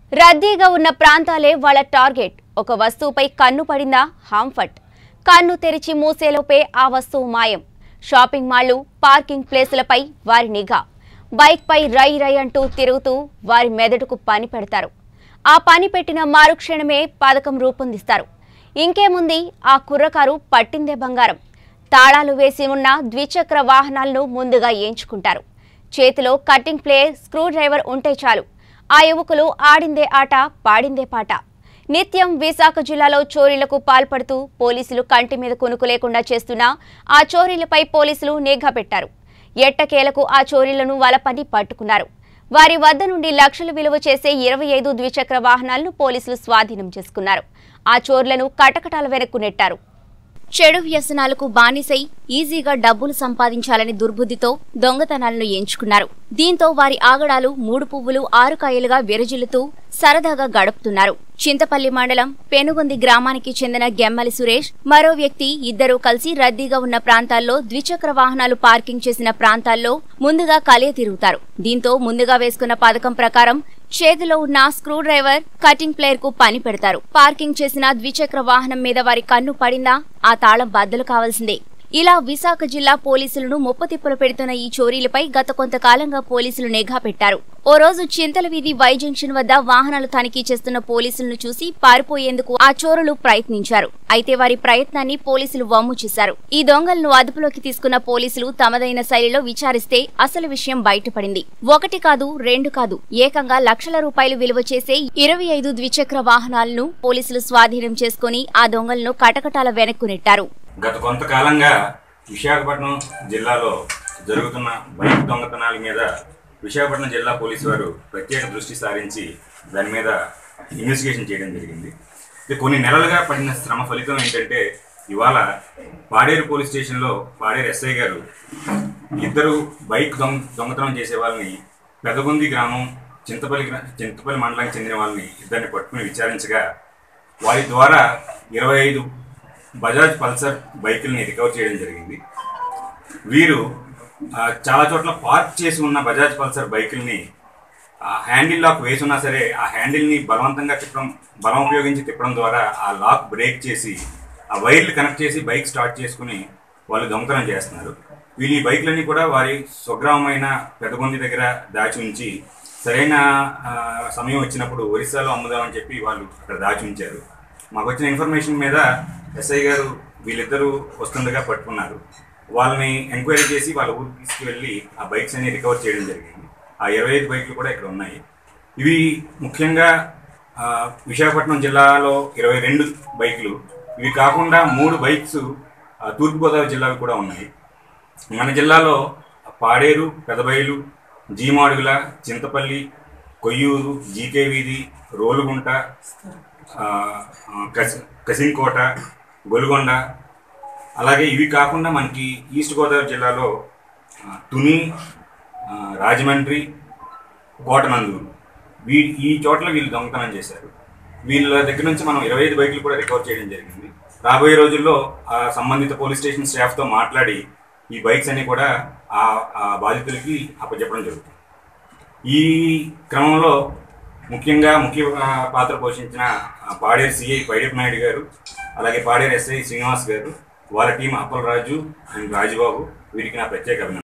రద్దీగా ఉన్న ప్రాంతాలే వాళ్ళ టార్గెట్ ఒక వస్తువుపై కన్ను పడిందా హాంఫట్ కన్ను తెరిచి మూసేలోపే ఆ వస్తువు మాయం షాపింగ్ మాళ్లు పార్కింగ్ ప్లేసులపై వారి నిఘా బైక్పై రై రై అంటూ తిరుగుతూ వారి మెదడుకు పని పెడతారు ఆ పని పెట్టిన మారుక్షణమే పథకం రూపొందిస్తారు ఇంకేముంది ఆ కుర్రకారు పట్టిందే బంగారం తాళాలు వేసి ఉన్న ద్విచక్ర వాహనాలను ముందుగా ఎంచుకుంటారు చేతిలో కట్టింగ్ ప్లే స్క్రూ డ్రైవర్ ఉంటే చాలు ఆ యువకులు ఆడిందే ఆట పాడిందే పాట నిత్యం విశాఖ జిల్లాలో చోరీలకు పాల్పడుతూ పోలీసులు కంటి మీద కునుకు లేకుండా చేస్తున్న ఆ చోరీలపై పోలీసులు నిఘా పెట్టారు ఎట్టకేలకు ఆ చోరీలను వలపని పట్టుకున్నారు వారి వద్ద నుండి లక్షలు విలువ చేసే ఇరవై ఐదు ద్విచక్ర వాహనాలను పోలీసులు స్వాధీనం చేసుకున్నారు ఆ చోర్లను కటకటాల వెనక్కు నెట్టారు చెడు వ్యసనాలకు బానిసై ఈజీగా డబ్బులు సంపాదించాలని దుర్బుద్ధితో దొంగతనాలను ఎంచుకున్నారు దీంతో వారి ఆగడాలు మూడు పువ్వులు ఆరు కాయలుగా విరజిల్లుతూ సరదాగా గడుపుతున్నారు చింతపల్లి మండలం పెనుగొంది గ్రామానికి చెందిన గెమ్మలి సురేష్ మరో వ్యక్తి ఇద్దరూ కలిసి రద్దీగా ఉన్న ప్రాంతాల్లో ద్విచక్ర వాహనాలు పార్కింగ్ చేసిన ప్రాంతాల్లో ముందుగా కలియ తిరుగుతారు దీంతో ముందుగా వేసుకున్న పథకం ప్రకారం చేతిలో ఉన్న స్క్రూ డ్రైవర్ కటింగ్ ప్లేయర్ కు పని పెడతారు పార్కింగ్ చేసిన ద్విచక్ర వాహనం మీద వారి కన్ను పడిందా ఆ తాళం బద్దలు కావాల్సిందే ఇలా విశాఖ జిల్లా పోలీసులను ముప్పతిప్పలు పెడుతున్న ఈ చోరీలపై గత కొంతకాలంగా పోలీసులు నిఘా పెట్టారు ఓ రోజు చింతల వీధి వై జంక్షన్ వద్ద వాహనాలు తనిఖీ చేస్తున్న పోలీసులను చూసి పారిపోయేందుకు ఆ చోరులు ప్రయత్నించారు అయితే వారి ప్రయత్నాన్ని పోలీసులు వమ్ము చేశారు ఈ దొంగలను అదుపులోకి తీసుకున్న పోలీసులు తమదైన శైలిలో విచారిస్తే అసలు విషయం బయటపడింది ఒకటి కాదు రెండు కాదు ఏకంగా లక్షల రూపాయలు విలువ చేసే ఇరవై ఐదు ద్విచక్ర వాహనాలను పోలీసులు స్వాధీనం చేసుకుని ఆ దొంగలను కటకటాల వెనక్కు నెట్టారు గత కొంతకాలంగా విశాఖపట్నం జిల్లాలో జరుగుతున్న బైక్ దొంగతనాల మీద విశాఖపట్నం జిల్లా పోలీసు వారు ప్రత్యేక దృష్టి సారించి దాని మీద ఇన్వెస్టిగేషన్ చేయడం జరిగింది ఇది కొన్ని నెలలుగా పడిన శ్రమ ఫలితం ఏంటంటే ఇవాళ పాడేరు పోలీస్ స్టేషన్లో పాడేరు ఎస్ఐ గారు ఇద్దరు బైక్ దొంగ దొంగతనం చేసే వాళ్ళని పెదగొంది గ్రామం చింతపల్లి గ్రా- చింతపల్లి మండలానికి చెందిన వాళ్ళని ఇద్దరిని పట్టుకుని విచారించగా వారి ద్వారా ఇరవై ఐదు బజాజ్ పల్సర్ బైకుల్ని రికవర్ చేయడం జరిగింది వీరు ఆ, చాలా చోట్ల పార్క్ చేసి ఉన్న బజాజ్ పల్సర్ బైకుల్ని ఆ హ్యాండిల్ లాక్ వేసి ఉన్నా సరే ఆ హ్యాండిల్ని బలవంతంగా తిప్పడం బలం ఉపయోగించి తిప్పడం ద్వారా ఆ లాక్ బ్రేక్ చేసి ఆ వైర్లు కనెక్ట్ చేసి బైక్ స్టార్ట్ చేసుకుని వాళ్ళు దొంగతనం చేస్తున్నారు వీళ్ళు ఈ బైక్లన్నీ కూడా వారి స్వగ్రామమైన పెదగొంది దగ్గర దాచి ఉంచి సరైన ఆ, సమయం వచ్చినప్పుడు ఒరిస్సాలో అమ్ముదామని చెప్పి వాళ్ళు అక్కడ దాచి ఉంచారు మాకు వచ్చిన ఇన్ఫర్మేషన్ మీద ఎస్ఐ గారు వీళ్ళిద్దరూ వస్తుండగా పట్టుకున్నారు వాళ్ళని ఎంక్వైరీ చేసి వాళ్ళ ఊరికి తీసుకువెళ్ళి ఆ బైక్స్ అన్ని రికవర్ చేయడం జరిగింది ఆ ఇరవై ఐదు బైక్లు కూడా ఇక్కడ ఉన్నాయి ఇవి ముఖ్యంగా ఆ, విశాఖపట్నం జిల్లాలో ఇరవై రెండు బైకులు ఇవి కాకుండా మూడు బైక్స్ ఆ, తూర్పుగోదావరి జిల్లావి కూడా ఉన్నాయి మన జిల్లాలో పాడేరు పెదబయలు జీమాడుగుల చింతపల్లి కొయ్యూరు జీకే వీధి రోలుగుంట ఆ, ఆ, కసి కసింకోట గొలుగొండ అలాగే ఇవి కాకుండా మనకి ఈస్ట్ గోదావరి జిల్లాలో ఆ, తుని ఆ, రాజమండ్రి కోటనందూరు వీ ఈ చోట్ల వీళ్ళు దొంగతనం చేశారు వీళ్ళ దగ్గర నుంచి మనం ఇరవై ఐదు బైకులు కూడా రికవర్ చేయడం జరిగింది రాబోయే రోజుల్లో ఆ సంబంధిత పోలీస్ స్టేషన్ స్టాఫ్తో మాట్లాడి ఈ బైక్స్ అన్ని కూడా ఆ ఆ బాధితులకి అప్పచెప్పడం జరుగుతుంది ఈ క్రమంలో ముఖ్యంగా ముఖ్య ఆ, పాత్ర పోషించిన ఆ, పాడేరు సిఐ పైడప్ నాయుడు గారు అలాగే పాడేరు ఎస్ఐ శ్రీనివాస్ గారు వాళ్ళ టీం అప్పలరాజు అండ్ రాజుబాబు వీరికి నా ప్రత్యేక అభినందన